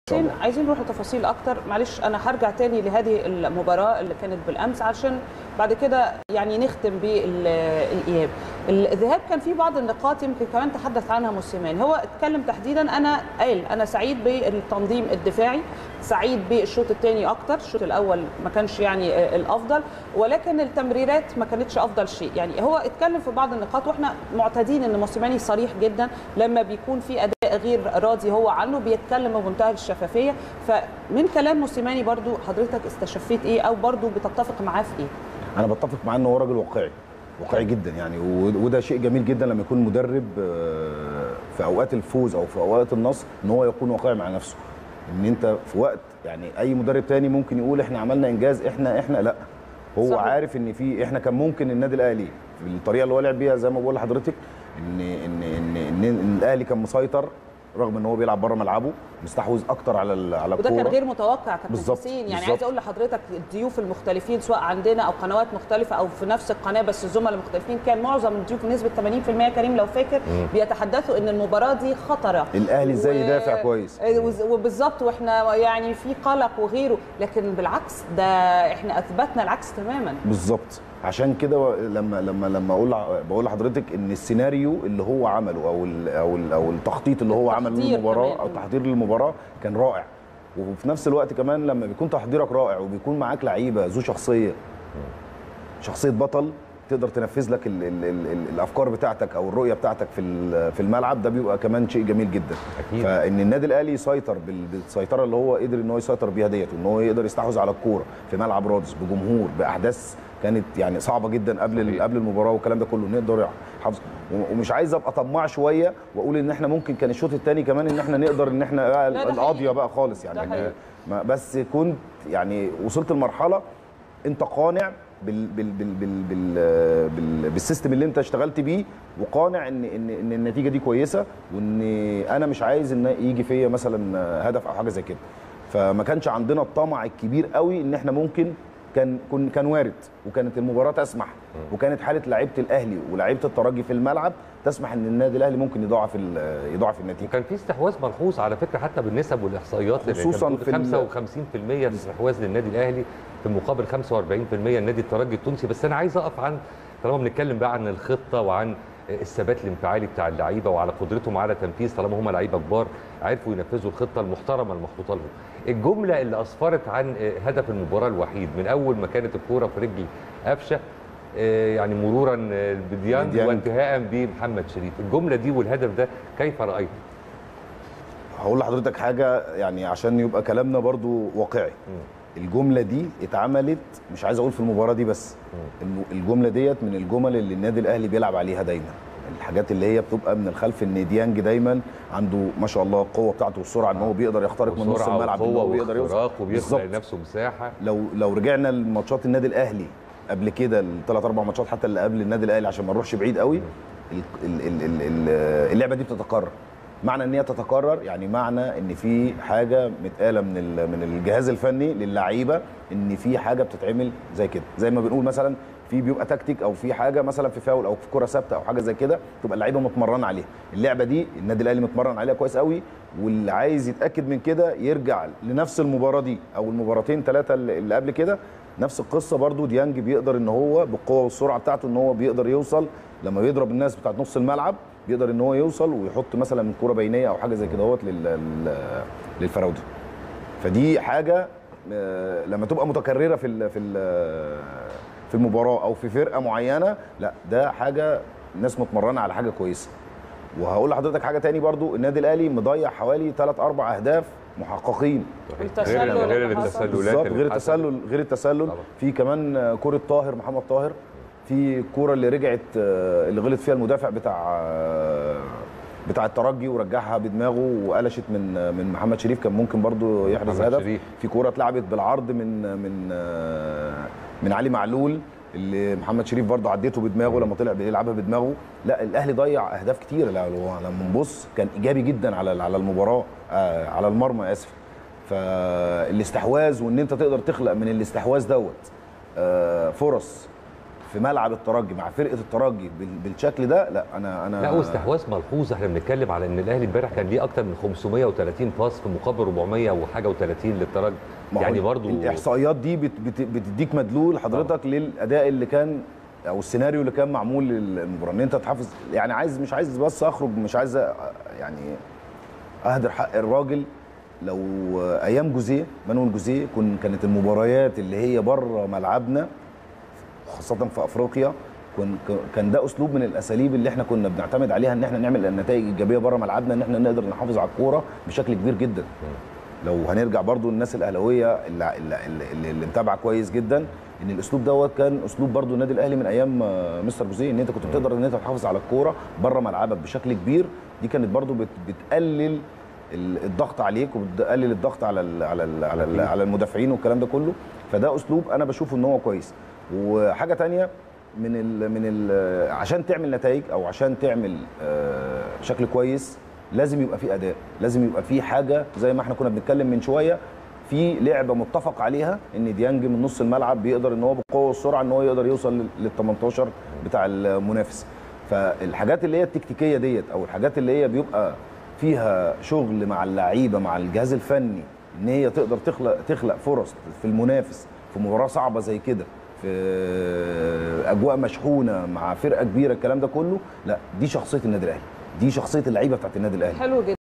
عايزين عايزين نروح لتفاصيل اكتر معلش انا هرجع تاني لهذه المباراه اللي كانت بالامس عشان بعد كده يعني نختم بالاياب الذهاب كان في بعض النقاط يمكن كمان تحدث عنها موسيماني هو اتكلم تحديدا انا قال انا سعيد بالتنظيم الدفاعي سعيد بالشوط الثاني اكتر الشوط الاول ما كانش يعني الافضل ولكن التمريرات ما كانتش افضل شيء يعني هو اتكلم في بعض النقاط واحنا معتادين ان موسيماني صريح جدا لما بيكون في اداء غير راضي هو عنه بيتكلم بمنتهى الشفافيه فمن كلام موسيماني برضو حضرتك استشفيت ايه او برضو بتتفق معاه في ايه انا بتفق معاه ان هو راجل واقعي واقعي جدا يعني وده شيء جميل جدا لما يكون مدرب في اوقات الفوز او في اوقات النصر ان هو يكون واقعي مع نفسه ان انت في وقت يعني اي مدرب تاني ممكن يقول احنا عملنا انجاز احنا احنا لا هو صحيح. عارف ان في احنا كان ممكن النادي الاهلي بالطريقه اللي هو لعب بيها زي ما بقول لحضرتك ان ان ان, إن, إن الاهلي كان مسيطر رغم ان هو بيلعب بره ملعبه مستحوذ اكتر على على الكوره وده كان غير متوقع كابتن حسين يعني عايز اقول لحضرتك الضيوف المختلفين سواء عندنا او قنوات مختلفه او في نفس القناه بس الزملاء مختلفين كان معظم الضيوف بنسبه 80% كريم لو فاكر مم. بيتحدثوا ان المباراه دي خطره الاهلي ازاي و... يدافع كويس وبالظبط واحنا يعني في قلق وغيره لكن بالعكس ده احنا اثبتنا العكس تماما بالظبط عشان كده لما لما لما اقول بقول لحضرتك ان السيناريو اللي هو عمله او ال او ال او التخطيط اللي هو عمله للمباراه او التحضير للمباراه كان رائع وفي نفس الوقت كمان لما بيكون تحضيرك رائع وبيكون معاك لعيبه ذو شخصيه شخصيه بطل تقدر تنفذ لك ال ال ال ال الافكار بتاعتك او الرؤيه بتاعتك في في الملعب ده بيبقى كمان شيء جميل جدا أكيد. فان النادي الاهلي يسيطر بالسيطره اللي هو قدر ان هو يسيطر بيها ديت وان هو يقدر يستحوذ على الكوره في ملعب رادس بجمهور باحداث كانت يعني صعبه جدا قبل صحيح. قبل المباراه والكلام ده كله نقدر حافظ ومش عايز ابقى طماع شويه واقول ان احنا ممكن كان الشوط الثاني كمان ان احنا نقدر ان احنا القاضيه بقى خالص يعني, يعني بس كنت يعني وصلت لمرحله انت قانع بال بال بال بال بال بال بالسيستم اللي انت اشتغلت بيه وقانع ان ان ان النتيجه دي كويسه وان انا مش عايز ان يجي فيا مثلا هدف او حاجه زي كده فما كانش عندنا الطمع الكبير قوي ان احنا ممكن كان كان كان وارد وكانت المباراه تسمح وكانت حاله لعيبه الاهلي ولاعيبه الترجي في الملعب تسمح ان النادي الاهلي ممكن يضاعف يضاعف النتيجه وكان في استحواذ ملحوظ على فكره حتى بالنسب والاحصائيات خصوصا في 55% استحواذ للنادي الاهلي في مقابل 45% النادي الترجي التونسي بس انا عايز اقف عن طالما بنتكلم بقى عن الخطه وعن الثبات الانفعالي بتاع اللعيبه وعلى قدرتهم على تنفيذ طالما هم لعيبه كبار عرفوا ينفذوا الخطه المحترمه المحطوطه لهم. الجمله اللي اسفرت عن هدف المباراه الوحيد من اول ما كانت الكوره في رجل قفشه يعني مرورا بديانج وانتهاء بمحمد شريف، الجمله دي والهدف ده كيف رايته؟ هقول لحضرتك حاجه يعني عشان يبقى كلامنا برضو واقعي. م. الجمله دي اتعملت مش عايز اقول في المباراه دي بس انه الجمله ديت من الجمل اللي النادي الاهلي بيلعب عليها دايما الحاجات اللي هي بتبقى من الخلف ان ديانج دايما عنده ما شاء الله القوه بتاعته والسرعه ان هو بيقدر يخترق من نص الملعب ان هو بيقدر يوصل وبيخلق لنفسه مساحه لو لو رجعنا لماتشات النادي الاهلي قبل كده الثلاث اربع ماتشات حتى اللي قبل النادي الاهلي عشان ما نروحش بعيد قوي اللعبه دي بتتكرر معنى ان هي تتكرر يعني معنى ان في حاجه متقاله من من الجهاز الفني للعيبه ان في حاجه بتتعمل زي كده زي ما بنقول مثلا في بيبقى تكتيك او في حاجه مثلا في فاول او في كره ثابته او حاجه زي كده تبقى اللعيبه متمرنه عليها اللعبه دي النادي الاهلي متمرن عليها كويس قوي واللي عايز يتاكد من كده يرجع لنفس المباراه دي او المباراتين ثلاثه اللي قبل كده نفس القصه برضو ديانج بيقدر ان هو بالقوه والسرعه بتاعته ان هو بيقدر يوصل لما بيضرب الناس بتاعت نص الملعب بيقدر ان هو يوصل ويحط مثلا كوره بينيه او حاجه زي كده اهوت للفراوده فدي حاجه لما تبقى متكرره في في في المباراه او في فرقه معينه لا ده حاجه الناس متمرنه على حاجه كويسه وهقول لحضرتك حاجه تاني برضو النادي الاهلي مضيع حوالي 3 4 اهداف محققين غير غير التسللات غير التسلل غير التسلل في كمان كره طاهر محمد طاهر في الكوره اللي رجعت اللي غلط فيها المدافع بتاع بتاع الترجي ورجعها بدماغه وقلشت من من محمد شريف كان ممكن برضو يحرز هدف شريف. في كوره اتلعبت بالعرض من من من علي معلول اللي محمد شريف برضه عديته بدماغه لما طلع بيلعبها بدماغه لا الاهلي ضيع اهداف كتير لما نبص كان ايجابي جدا على على المباراه آه على المرمى اسف فالاستحواذ وان انت تقدر تخلق من الاستحواذ دوت آه فرص في ملعب الترجي مع فرقه الترجي بال- بالشكل ده لا انا انا لا واستحواذ ملحوظ احنا بنتكلم على ان الاهلي امبارح كان ليه اكتر من 530 باس في مقابل 400 وحاجه و30 للترجي ما هو يعني برضو الاحصائيات دي بت بت بتديك مدلول حضرتك للاداء اللي كان او السيناريو اللي كان معمول للمباراه ان انت تحافظ يعني عايز مش عايز بس اخرج مش عايز أ- يعني اهدر حق الراجل لو ايام جوزيه مانويل جوزيه كن كانت المباريات اللي هي بره ملعبنا خاصه في افريقيا كن كان ده اسلوب من الاساليب اللي احنا كنا بنعتمد عليها ان احنا نعمل النتائج ايجابيه بره ملعبنا ان احنا نقدر نحافظ على الكوره بشكل كبير جدا لو هنرجع برضو الناس الاهلاويه اللي, اللي, اللي, اللي متابعه كويس جدا ان الاسلوب دوت كان اسلوب برضو النادي الاهلي من ايام آه، مستر جوزيه ان انت كنت بتقدر ان انت تحافظ على الكوره بره ملعبك بشكل كبير دي كانت برضو بت بتقلل ال- الضغط عليك وبتقلل الضغط على ال على ال على, ال على المدافعين والكلام ده كله فده اسلوب انا بشوف ان هو كويس وحاجه تانية من ال من ال عشان تعمل نتائج او عشان تعمل آه، شكل كويس لازم يبقى في اداء لازم يبقى في حاجه زي ما احنا كنا بنتكلم من شويه في لعبه متفق عليها ان ديانج من نص الملعب بيقدر ان هو بالقوه والسرعه ان هو يقدر يوصل لل 18 بتاع المنافس فالحاجات اللي هي التكتيكيه ديت او الحاجات اللي هي بيبقى فيها شغل مع اللعيبه مع الجهاز الفني ان هي تقدر تخلق تخلق فرص في المنافس في مباراه صعبه زي كده في اجواء مشحونه مع فرقه كبيره الكلام ده كله لا دي شخصيه النادي الاهلي دي شخصيه اللعيبه بتاعت النادي الاهلي حلو جدا